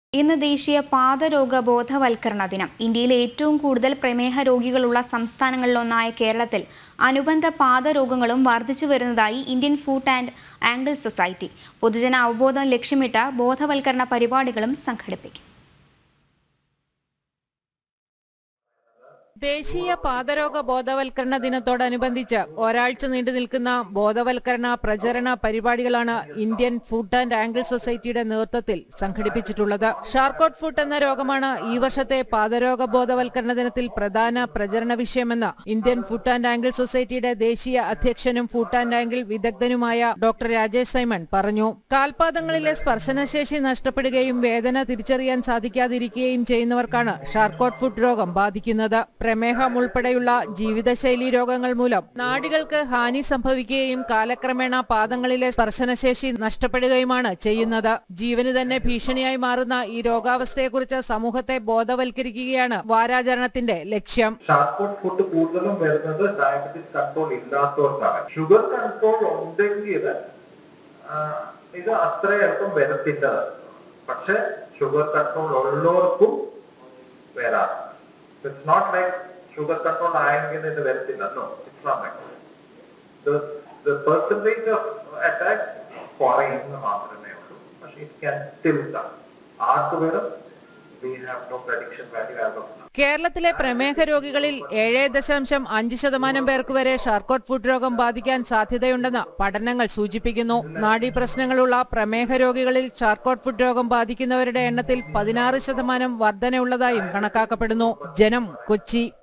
ഇന്ന് ദേശീയ പാദരോഗ ബോധവൽക്കരണ ദിനം ഇന്ത്യയിലെ ഏറ്റവും കൂടുതൽ പ്രമേഹ രോഗികളുള്ള സംസ്ഥാനങ്ങളിലൊന്നായ കേരളത്തിൽ അനുബന്ധ പാദരോഗങ്ങളും വർദ്ധിച്ചു വരുന്നതായി Indian foot and ankle society പൊതുജന അവബോധം ലക്ഷ്യമിട്ട് ബോധവൽക്കരണ പരിപാടികളും സംഘടിപ്പിക്കും ദേശീയ പാദരോഗ ബോധവൽക്കരണ ദിനത്തോടനുബന്ധിച്ച് ഒരാഴ്ച നീണ്ടു നിൽക്കുന്ന ബോധവൽക്കരണ പ്രചരണ പരിപാടികളാണ് ഇന്ത്യൻ ഫുഡ് ആൻഡ് ആംഗിൾ സൊസൈറ്റിയുടെ നേതൃത്വത്തിൽ സംഘടിപ്പിച്ചിട്ടുള്ളത് ഷാർക്കോട്ട് ഫുഡ് എന്ന രോഗമാണ് ഈ വർഷത്തെ പാദരോഗ ബോധവൽക്കരണ ദിനത്തിൽ പ്രധാന പ്രചരണ വിഷയമെന്ന് ഇന്ത്യൻ ഫുഡ് ആൻഡ് ആംഗിൾ സൊസൈറ്റിയുടെ ദേശീയ അധ്യക്ഷനും ഫുഡ് ആൻഡ് ആംഗിൾ വിദഗ്ധനുമായ ഡോക്ടർ രാജേഷ് സൈമൺ പറഞ്ഞു കാൽപാദങ്ങളിലെ സ്പർശനശേഷി നഷ്ടപ്പെടുകയും വേദന തിരിച്ചറിയാൻ സാധിക്കാതിരിക്കുകയും ചെയ്യുന്നവർക്കാണ് ഷാർക്കോട്ട് ഫുഡ് രോഗം ബാധിക്കുന്നത് പ്രമേഹം ഉൾപ്പെടെയുള്ള ജീവിതശൈലി രോഗങ്ങൾ മൂലം നാടികൾക്ക് ഹാനി സംഭവിക്കുകയും കാലക്രമേണ പാദങ്ങളിലെ സ്പർശനശേഷി നഷ്ടപ്പെടുകയുമാണ് ചെയ്യുന്നത് ജീവന് തന്നെ ഭീഷണിയായി മാറുന്ന ഈ രോഗാവസ്ഥയെക്കുറിച്ച് സമൂഹത്തെ ബോധവൽക്കരിക്കുകയാണ് വാരാചരണത്തിന്റെ ലക്ഷ്യം ഷാർക്കോട്ട് ഫുഡ് കൂടുതലും വരുന്നത് ഡയബറ്റിസ് കൺട്രോൾ ഇല്ലാത്തവർക്കാണ് ഷുഗർ കൺട്രോൾ ഉണ്ടെങ്കിൽ ആ, ഇത് അത്ര എളുപ്പം വരത്തില്ല പക്ഷെ ഷുഗർ കൺട്രോൾ ഉള്ളവർക്കും വരാം it's not like sugar control ആയെങ്കിൽ ഇത് വരത്തില്ല no it's not like the percentage of attack കുറയുന്ന മാത്രമേ ഉള്ളൂ പക്ഷെ ഇറ്റ് ക്യാൻ സ്റ്റിൽ കം ആർക്ക് വരും we have no prediction value as of now കേരളത്തിലെ പ്രമേഹ രോഗികളിൽ ഏഴ് ദശാംശം അഞ്ച് ശതമാനം പേർക്ക് വരെ ഷാർക്കോട്ട് ഫുഡ് രോഗം ബാധിക്കാൻ സാധ്യതയുണ്ടെന്ന് പഠനങ്ങൾ സൂചിപ്പിക്കുന്നു നാഡീ പ്രശ്നങ്ങളുള്ള പ്രമേഹ രോഗികളിൽ ഷാർക്കോട്ട് ഫുഡ് രോഗം ബാധിക്കുന്നവരുടെ എണ്ണത്തിൽ പതിനാറ് ശതമാനം വർധനയുള്ളതായും കണക്കാക്കപ്പെടുന്നു ജനം കൊച്ചി